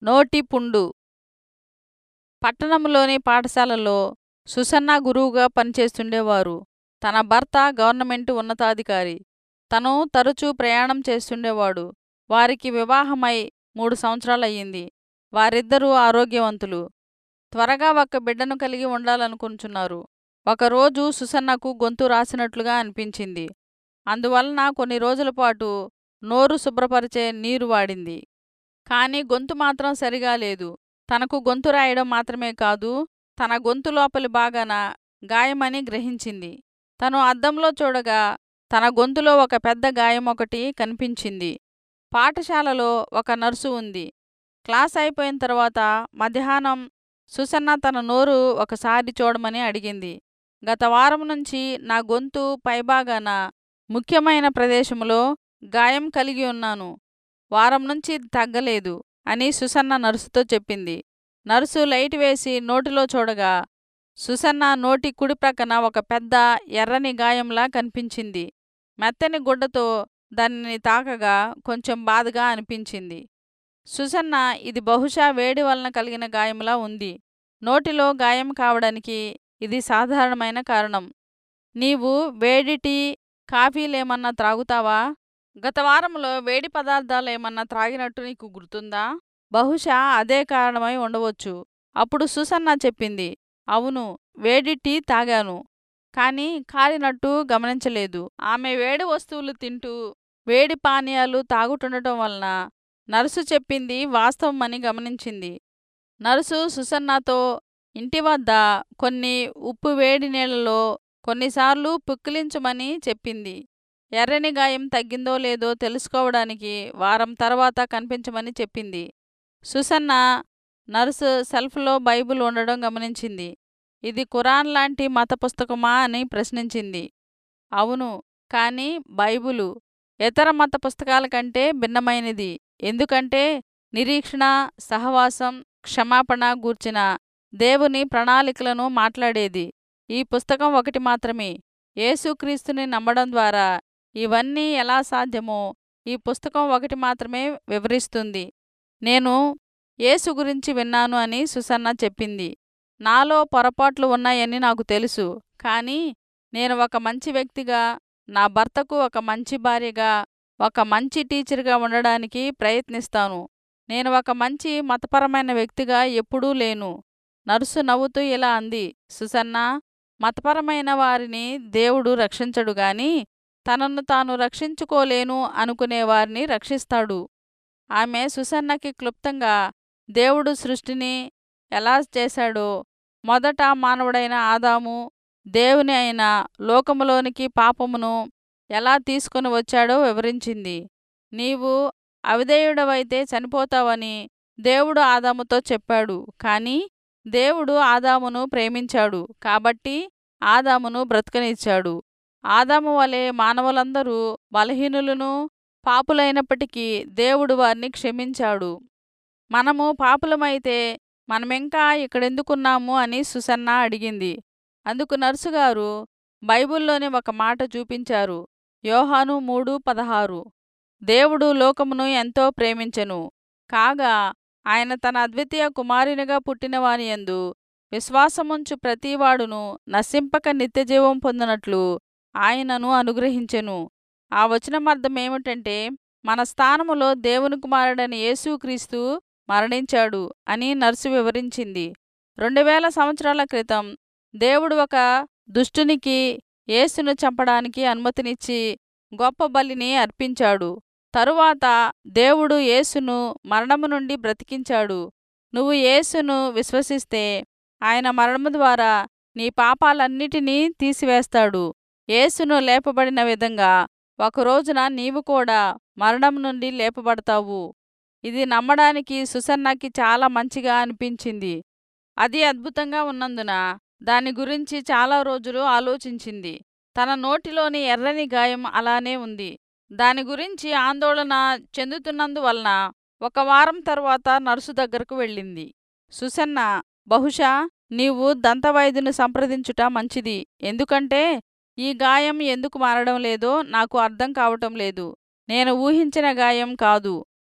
నోటి పుండు పట్టణంలోని పాఠశాలలో సుసన్న గురువుగా పనిచేస్తుండేవారు తన భర్త గవర్నమెంట్ ఉన్నతాధికారి తను తరచూ ప్రయాణం చేస్తుండేవాడు వారికి వివాహమై మూడు సంవత్సరాలయ్యింది వారిద్దరూ ఆరోగ్యవంతులు త్వరగా ఒక బిడ్డను కలిగి ఉండాలనుకుంటున్నారు ఒకరోజు సుసన్నకు గొంతు రాసినట్లుగా అనిపించింది అందువలన కొన్ని రోజుల పాటు నోరు శుభ్రపరిచే నీరు వాడింది కానీ గొంతు మాత్రం సరిగా లేదు తనకు గొంతు రాయడం మాత్రమే కాదు తన గొంతు లోపలి బాగాన గాయమని గ్రహించింది తను అద్దంలో చూడగా తన గొంతులో ఒక పెద్ద గాయం ఒకటి కనిపించింది పాఠశాలలో ఒక నర్సు ఉంది క్లాస్ అయిపోయిన తర్వాత మధ్యాహ్నం సుసన్న తన నోరు ఒకసారి చూడమని అడిగింది గత వారం నుంచి నా గొంతు పైభాగాన ముఖ్యమైన ప్రదేశంలో గాయం కలిగి ఉన్నాను వారం నుంచి తగ్గలేదు అని సుసన్న నర్సుతో చెప్పింది నర్సు లైట్ వేసి నోటిలో చూడగా సుసన్న నోటి కుడి ప్రక్కన ఒక పెద్ద ఎర్రని గాయంలా కనిపించింది మెత్తని గుడ్డతో దానిని తాకగా కొంచెం బాధగా అనిపించింది సుసన్న ఇది బహుశా వేడి వలన కలిగిన గాయంలా ఉంది నోటిలో గాయం కావడానికి ఇది సాధారణమైన కారణం నీవు వేడి టీ కాఫీలేమన్నా త్రాగుతావా గత వారంలో వేడి పదార్థాలేమన్నా త్రాగినట్టు నీకు గుర్తుందా బహుశా అదే కారణమై ఉండవచ్చు అప్పుడు సుసన్న చెప్పింది అవును వేడి టీ తాగాను కానీ కాలినట్టు గమనించలేదు ఆమె వేడి వస్తువులు తింటూ వేడి పానీయాలు తాగుతుండటం వలన నర్సు చెప్పింది వాస్తవమని గమనించింది నర్సు సుసన్నతో ఇంటి వద్ద కొన్ని ఉప్పు వేడి నీళ్లలో కొన్నిసార్లు పుక్కిలించమని చెప్పింది ఎర్రని గాయం తగ్గిందో లేదో తెలుసుకోవడానికి వారం తర్వాత కనిపించమని చెప్పింది సుసన్న నర్సు సెల్ఫ్లో బైబిల్ ఉండడం గమనించింది ఇది ఖురాన్ లాంటి మత పుస్తకమా అని ప్రశ్నించింది అవును కానీ బైబులు ఇతర మత పుస్తకాల కంటే భిన్నమైనది ఎందుకంటే నిరీక్షణ సహవాసం క్షమాపణ గూర్చిన దేవుని ప్రణాళికలను మాట్లాడేది ఈ పుస్తకం ఒకటి మాత్రమే యేసుక్రీస్తుని నమ్మడం ద్వారా ఇవన్నీ ఎలా సాధ్యమో ఈ పుస్తకం ఒకటి మాత్రమే వివరిస్తుంది నేను యేసు గురించి విన్నాను అని సుసన్న చెప్పింది నాలో పొరపాట్లు ఉన్నాయని నాకు తెలుసు కానీ నేను ఒక మంచి వ్యక్తిగా నా భర్తకు ఒక మంచి భార్యగా ఒక మంచి టీచర్గా ఉండడానికి ప్రయత్నిస్తాను నేను ఒక మంచి మతపరమైన వ్యక్తిగా ఎప్పుడూ లేను నర్సు నవ్వుతూ ఇలా అంది సుసన్న మతపరమైన వారిని దేవుడు రక్షించడు గాని తనను తాను రక్షించుకోలేను అనుకునే వారిని రక్షిస్తాడు ఆమె సుసన్నకి క్లుప్తంగా దేవుడు సృష్టిని ఎలా చేశాడో మొదట మానవుడైన ఆదాము దేవుని అయిన లోకములోనికి పాపమును ఎలా తీసుకుని వచ్చాడో వివరించింది నీవు అవిధేయుడవైతే చనిపోతావని దేవుడు ఆదాముతో చెప్పాడు కానీ దేవుడు ఆదామును ప్రేమించాడు కాబట్టి ఆదామును బ్రతకనిచ్చాడు ఆదాము వలె మానవులందరూ బలహీనులను పాపులైనప్పటికీ దేవుడు వారిని క్షమించాడు మనము పాపులమైతే మనమింకా ఇక్కడెందుకున్నాము అని సుసన్న అడిగింది అందుకు నర్సుగారు బైబిల్లోని ఒక మాట చూపించారు యోహాను మూడు పదహారు దేవుడు లోకమును ఎంతో ప్రేమించెను కాగా ఆయన తన అద్వితీయ కుమారునిగా పుట్టినవాని యందు విశ్వాసముంచు ప్రతివాడును నశింపక నిత్యజీవం పొందినట్లు ఆయనను అనుగ్రహించెను ఆ వచనమర్థమేమిటంటే మన స్థానములో దేవుని కుమారుడని యేసుక్రీస్తు మరణించాడు అని నర్సు వివరించింది రెండు వేల సంవత్సరాల క్రితం దేవుడు ఒక దుష్టునికి యేసును చంపడానికి అనుమతినిచ్చి గొప్ప బలిని అర్పించాడు తరువాత దేవుడు యేసును మరణము నుండి బ్రతికించాడు నువ్వు యేసును విశ్వసిస్తే ఆయన మరణము ద్వారా నీ పాపాలన్నిటినీ తీసివేస్తాడు యేసును లేపబడిన విధంగా ఒకరోజున నీవు కూడా మరణం నుండి లేపబడతావు ఇది నమ్మడానికి సుసన్నకి చాలా మంచిగా అనిపించింది అది అద్భుతంగా ఉన్నందున దాని గురించి చాలా రోజులు ఆలోచించింది తన నోటిలోని ఎర్రని గాయం అలానే ఉంది దాని గురించి ఆందోళన చెందుతున్నందువలన ఒక వారం తర్వాత నర్సు దగ్గరకు వెళ్ళింది సుసన్న బహుశా నీవు దంతవైద్యుని సంప్రదించుట మంచిది ఎందుకంటే ఈ గాయం ఎందుకు మారడం లేదో నాకు అర్థం కావటం లేదు నేను ఊహించిన గాయం కాదు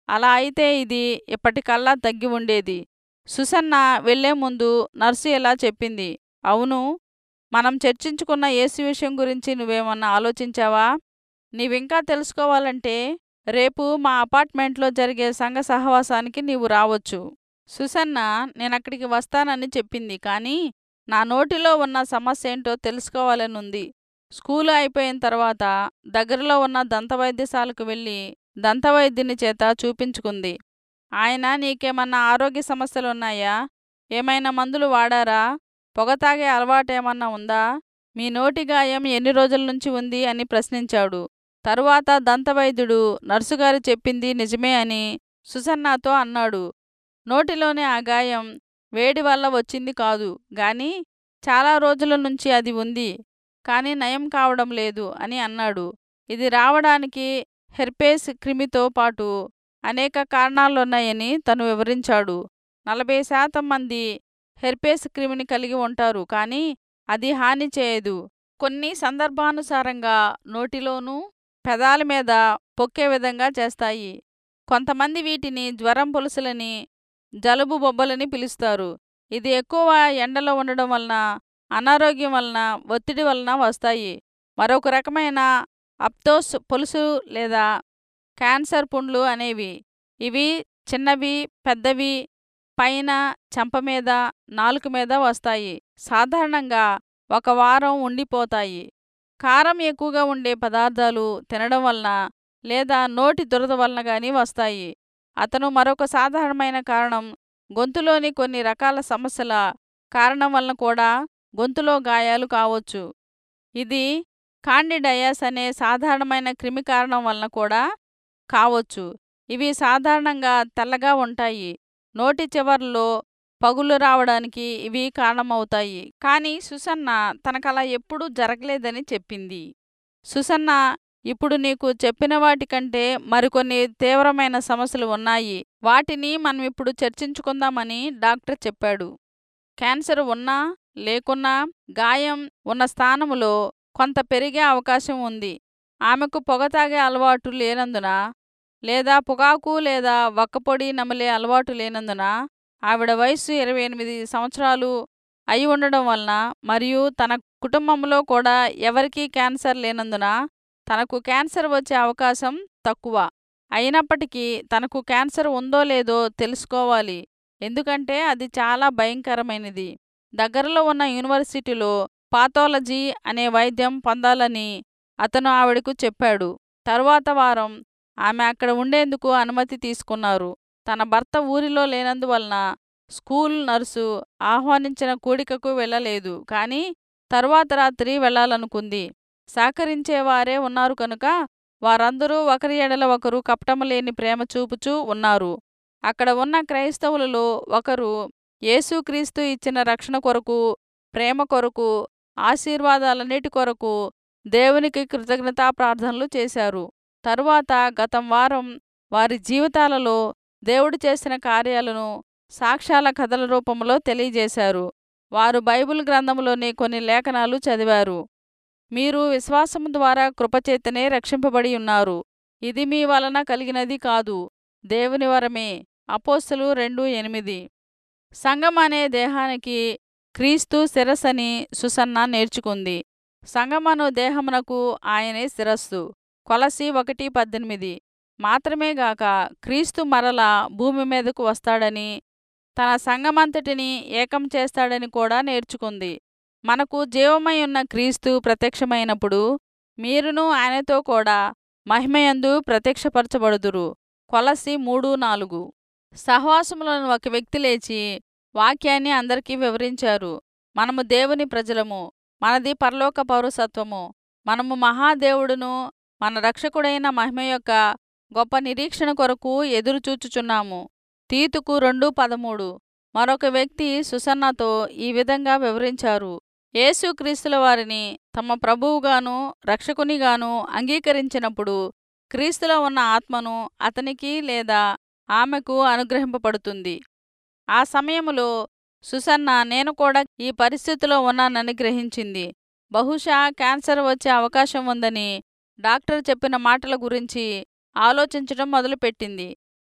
అలా అయితే ఇది ఇప్పటికల్లా తగ్గి ఉండేది సుసన్న వెళ్లే ముందు నర్సు ఇలా చెప్పింది అవును మనం చర్చించుకున్న యేసు విషయం గురించి నువ్వేమన్నా ఆలోచించావా నీవింకా తెలుసుకోవాలంటే రేపు మా అపార్ట్మెంట్లో జరిగే సంఘ సహవాసానికి నీవు రావచ్చు సుసన్న నేనక్కడికి వస్తానని చెప్పింది కానీ నా నోటిలో ఉన్న సమస్య ఏంటో తెలుసుకోవాలనుంది స్కూలు అయిపోయిన తర్వాత దగ్గరలో ఉన్న దంతవైద్యశాలకు వెళ్ళి దంతవైద్యుని చేత చూపించుకుంది ఆయన నీకేమన్నా ఆరోగ్య సమస్యలున్నాయా ఏమైనా మందులు వాడారా పొగ తాగే అలవాటేమన్నా ఉందా మీ నోటి గాయం ఎన్ని రోజుల నుంచి ఉంది అని ప్రశ్నించాడు తరువాత దంతవైద్యుడు నర్సుగారు చెప్పింది నిజమే అని సుసన్నాతో అన్నాడు నోటిలోని ఆ గాయం వేడి వల్ల వచ్చింది కాదు గాని చాలా రోజుల నుంచి అది ఉంది కానీ నయం కావడం లేదు అని అన్నాడు ఇది రావడానికి హెర్పేస్ క్రిమితో పాటు అనేక కారణాలున్నాయని తను వివరించాడు నలభై శాతం మంది హెర్పేస్ క్రిమిని కలిగి ఉంటారు కానీ అది హాని చేయదు కొన్ని సందర్భానుసారంగా నోటిలోనూ పెదాల మీద పొక్కే విధంగా చేస్తాయి కొంతమంది వీటిని జ్వరం పులుసులని జలుబు బొబ్బలని పిలుస్తారు ఇది ఎక్కువ ఎండలో ఉండడం వలన అనారోగ్యం వలన ఒత్తిడి వలన వస్తాయి మరొక రకమైన అప్తోస్ పులుసు లేదా క్యాన్సర్ పుండ్లు అనేవి ఇవి చిన్నవి పెద్దవి పైన చెంప మీద నాలుక మీద వస్తాయి సాధారణంగా ఒక వారం ఉండిపోతాయి కారం ఎక్కువగా ఉండే పదార్థాలు తినడం వలన లేదా నోటి దురద వలన గాని వస్తాయి అతను మరొక సాధారణమైన కారణం గొంతులోని కొన్ని రకాల సమస్యల కారణం వలన కూడా గొంతులో గాయాలు కావచ్చు ఇది కాండిడయాస్ అనే సాధారణమైన క్రిమి కారణం వలన కూడా కావచ్చు ఇవి సాధారణంగా తెల్లగా ఉంటాయి నోటి చివర్లో పగులు రావడానికి ఇవి కారణమవుతాయి కానీ సుసన్న తనకలా ఎప్పుడూ జరగలేదని చెప్పింది సుసన్న ఇప్పుడు నీకు చెప్పిన వాటికంటే మరికొన్ని తీవ్రమైన సమస్యలు ఉన్నాయి వాటిని మనం ఇప్పుడు చర్చించుకుందామని డాక్టర్ చెప్పాడు క్యాన్సర్ ఉన్నా లేకున్నా గాయం ఉన్న స్థానములో కొంత పెరిగే అవకాశం ఉంది ఆమెకు పొగ తాగే అలవాటు లేనందున లేదా పొగాకు లేదా వక్కపొడి నమిలే అలవాటు లేనందున ఆవిడ వయస్సు ఇరవై ఎనిమిది సంవత్సరాలు అయి ఉండడం వలన మరియు తన కుటుంబంలో కూడా ఎవరికీ క్యాన్సర్ లేనందున తనకు క్యాన్సర్ వచ్చే అవకాశం తక్కువ అయినప్పటికీ తనకు క్యాన్సర్ ఉందో లేదో తెలుసుకోవాలి ఎందుకంటే అది చాలా భయంకరమైనది దగ్గరలో ఉన్న యూనివర్సిటీలో పాథాలజీ అనే వైద్యం పొందాలని అతను ఆవిడకు చెప్పాడు తరువాత వారం ఆమె అక్కడ ఉండేందుకు అనుమతి తీసుకున్నారు తన భర్త ఊరిలో లేనందువలన స్కూల్ నర్సు ఆహ్వానించిన కూడికకు వెళ్ళలేదు కానీ తరువాత రాత్రి వెళ్ళాలనుకుంది సహకరించేవారే ఉన్నారు కనుక వారందరూ ఒకరి ఎడల ఒకరు కపటములేని ప్రేమ చూపుచూ ఉన్నారు అక్కడ ఉన్న క్రైస్తవులలో ఒకరు యేసుక్రీస్తు ఇచ్చిన రక్షణ కొరకు ప్రేమ కొరకు ఆశీర్వాదాలన్నిటి కొరకు దేవునికి కృతజ్ఞతా ప్రార్థనలు చేశారు తరువాత గతం వారం వారి జీవితాలలో దేవుడు చేసిన కార్యాలను సాక్ష్యాల కథల రూపంలో తెలియజేశారు వారు బైబిల్ గ్రంథంలోని కొన్ని లేఖనాలు చదివారు మీరు విశ్వాసము ద్వారా కృపచేతనే రక్షింపబడి ఉన్నారు ఇది మీ వలన కలిగినది కాదు దేవుని వరమే అపోస్తులు రెండు ఎనిమిది సంఘం అనే దేహానికి క్రీస్తు శిరస్సని సుసన్న నేర్చుకుంది సంగమను దేహమునకు ఆయనే శిరస్సు కొలసి ఒకటి పద్దెనిమిది మాత్రమేగాక క్రీస్తు మరల భూమి మీదకు వస్తాడని తన సంగమంతటిని ఏకం చేస్తాడని కూడా నేర్చుకుంది మనకు జీవమై ఉన్న క్రీస్తు ప్రత్యక్షమైనప్పుడు మీరును ఆయనతో కూడా మహిమయందు ప్రత్యక్షపరచబడుదురు కొలసి మూడు నాలుగు సహవాసములను ఒక వ్యక్తి లేచి వాక్యాన్ని అందరికీ వివరించారు మనము దేవుని ప్రజలము మనది పరలోక పౌరసత్వము మనము మహాదేవుడును మన రక్షకుడైన మహిమ యొక్క గొప్ప నిరీక్షణ కొరకు ఎదురుచూచుచున్నాము తీతుకు రెండు పదమూడు మరొక వ్యక్తి సుసన్నతో ఈ విధంగా వివరించారు యేసుక్రీస్తుల వారిని తమ ప్రభువుగాను రక్షకునిగాను అంగీకరించినప్పుడు క్రీస్తులో ఉన్న ఆత్మను అతనికి లేదా ఆమెకు అనుగ్రహింపబడుతుంది ఆ సమయములో సుసన్న నేను కూడా ఈ పరిస్థితిలో ఉన్నానని గ్రహించింది బహుశా క్యాన్సర్ వచ్చే అవకాశం ఉందని డాక్టర్ చెప్పిన మాటల గురించి ఆలోచించడం మొదలుపెట్టింది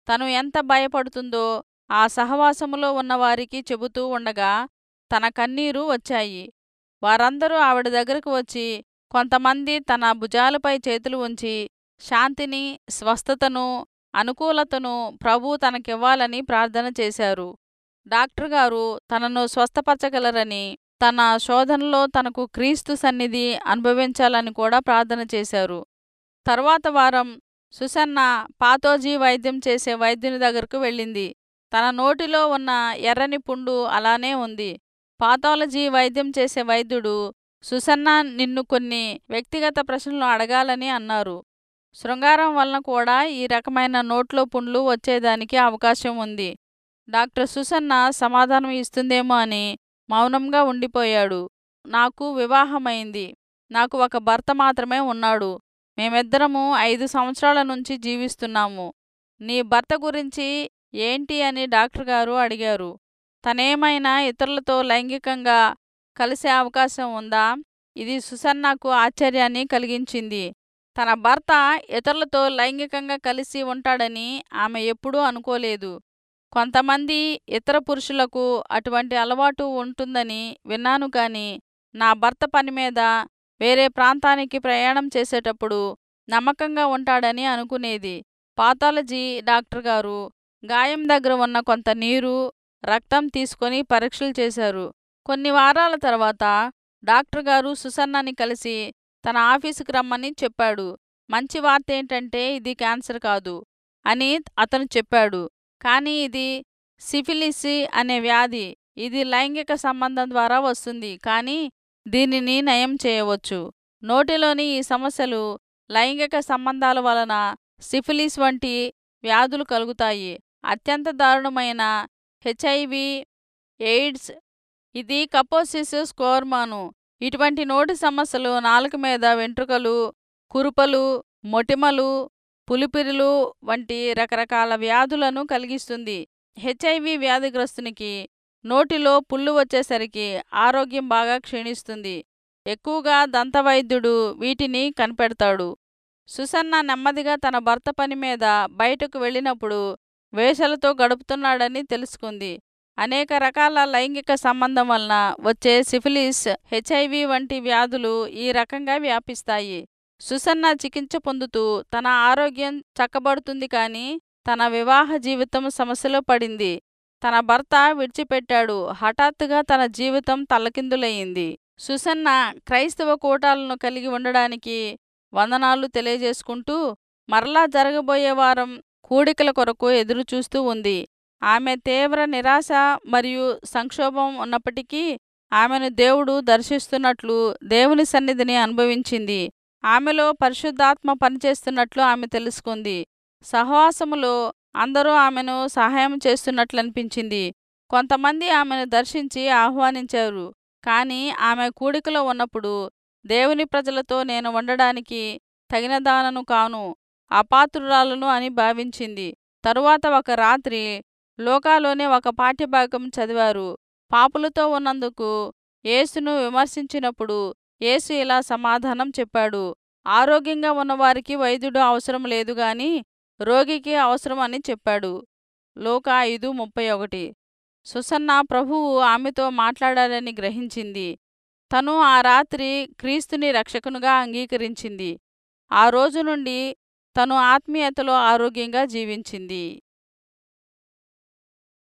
తను ఎంత భయపడుతుందో ఆ సహవాసములో ఉన్నవారికి చెబుతూ ఉండగా తన కన్నీరు వచ్చాయి వారందరూ ఆవిడ దగ్గరకు వచ్చి కొంతమంది తన భుజాలపై చేతులు ఉంచి శాంతిని స్వస్థతను అనుకూలతను ప్రభు తనకివ్వాలని ప్రార్థన చేశారు డాక్టర్ గారు తనను స్వస్థపరచగలరని తన శోధనలో తనకు క్రీస్తు సన్నిధి అనుభవించాలని కూడా ప్రార్థన చేశారు తర్వాత వారం సుసన్న పాతోజీ వైద్యం చేసే వైద్యుని దగ్గరకు వెళ్ళింది తన నోటిలో ఉన్న ఎర్రని పుండు అలానే ఉంది పాథాలజీ వైద్యం చేసే వైద్యుడు సుసన్న నిన్ను కొన్ని వ్యక్తిగత ప్రశ్నలు అడగాలని అన్నారు శృంగారం వలన కూడా ఈ రకమైన నోట్లో పుండ్లు వచ్చేదానికి అవకాశం ఉంది డాక్టర్ సుసన్న సమాధానం ఇస్తుందేమో అని మౌనంగా ఉండిపోయాడు నాకు వివాహమైంది నాకు ఒక భర్త మాత్రమే ఉన్నాడు మేమిద్దరము ఐదు సంవత్సరాల నుంచి జీవిస్తున్నాము నీ భర్త గురించి ఏంటి అని డాక్టర్ గారు అడిగారు తనేమైనా ఇతరులతో లైంగికంగా కలిసే అవకాశం ఉందా ఇది సుసన్నకు ఆశ్చర్యాన్ని కలిగించింది తన భర్త ఇతరులతో లైంగికంగా కలిసి ఉంటాడని ఆమె ఎప్పుడూ అనుకోలేదు కొంతమంది ఇతర పురుషులకు అటువంటి అలవాటు ఉంటుందని విన్నాను కాని నా భర్త పని మీద వేరే ప్రాంతానికి ప్రయాణం చేసేటప్పుడు నమ్మకంగా ఉంటాడని అనుకునేది పాథాలజీ డాక్టర్ గారు గాయం దగ్గర ఉన్న కొంత నీరు రక్తం తీసుకొని పరీక్షలు చేశారు కొన్ని వారాల తర్వాత డాక్టర్ గారు సుసన్నని కలిసి తన ఆఫీసుకు రమ్మని చెప్పాడు మంచి వార్త ఏంటంటే ఇది క్యాన్సర్ కాదు అని అతను చెప్పాడు కానీ ఇది సిఫిలిసి అనే వ్యాధి ఇది లైంగిక సంబంధం ద్వారా వస్తుంది కానీ దీనిని నయం చేయవచ్చు నోటిలోని ఈ సమస్యలు లైంగిక సంబంధాల వలన సిఫిలిస్ వంటి వ్యాధులు కలుగుతాయి అత్యంత దారుణమైన హెచ్ఐవి ఎయిడ్స్ ఇది కపోసిస్ స్కోర్మాను ఇటువంటి నోటి సమస్యలు నాలుక మీద వెంట్రుకలు కురుపలు మొటిమలు పులిపిరులు వంటి రకరకాల వ్యాధులను కలిగిస్తుంది హెచ్ఐవి వ్యాధిగ్రస్తునికి నోటిలో పుళ్ళు వచ్చేసరికి ఆరోగ్యం బాగా క్షీణిస్తుంది ఎక్కువగా దంతవైద్యుడు వీటిని కనిపెడతాడు సుసన్న నెమ్మదిగా తన భర్త పని మీద బయటకు వెళ్ళినప్పుడు వేషలతో గడుపుతున్నాడని తెలుసుకుంది అనేక రకాల లైంగిక సంబంధం వలన వచ్చే సిఫిలిస్ హెచ్ఐవి వంటి వ్యాధులు ఈ రకంగా వ్యాపిస్తాయి సుసన్న చికిత్స పొందుతూ తన ఆరోగ్యం చక్కబడుతుంది కానీ తన వివాహ జీవితం సమస్యలో పడింది తన భర్త విడిచిపెట్టాడు హఠాత్తుగా తన జీవితం తల్లకిందులయ్యింది సుసన్న క్రైస్తవ కూటాలను కలిగి ఉండడానికి వందనాలు తెలియజేసుకుంటూ మరలా జరగబోయే వారం కూడికల కొరకు ఎదురుచూస్తూ ఉంది ఆమె తీవ్ర నిరాశ మరియు సంక్షోభం ఉన్నప్పటికీ ఆమెను దేవుడు దర్శిస్తున్నట్లు దేవుని సన్నిధిని అనుభవించింది ఆమెలో పరిశుద్ధాత్మ పనిచేస్తున్నట్లు ఆమె తెలుసుకుంది సహవాసములో అందరూ ఆమెను సహాయం చేస్తున్నట్లనిపించింది కొంతమంది ఆమెను దర్శించి ఆహ్వానించారు కానీ ఆమె కూడికలో ఉన్నప్పుడు దేవుని ప్రజలతో నేను ఉండడానికి తగినదానను కాను అపాత్రురాలను అని భావించింది తరువాత ఒక రాత్రి లోకాలోనే ఒక పాఠ్యభాగం చదివారు పాపులతో ఉన్నందుకు యేసును విమర్శించినప్పుడు యేసు ఇలా సమాధానం చెప్పాడు ఆరోగ్యంగా ఉన్నవారికి వైద్యుడు అవసరం లేదు గాని రోగికి అవసరం అని చెప్పాడు లోక ఐదు ముప్పై ఒకటి సుసన్న ప్రభువు ఆమెతో మాట్లాడాలని గ్రహించింది తను ఆ రాత్రి క్రీస్తుని రక్షకునుగా అంగీకరించింది ఆ రోజు నుండి తను ఆత్మీయతలో ఆరోగ్యంగా జీవించింది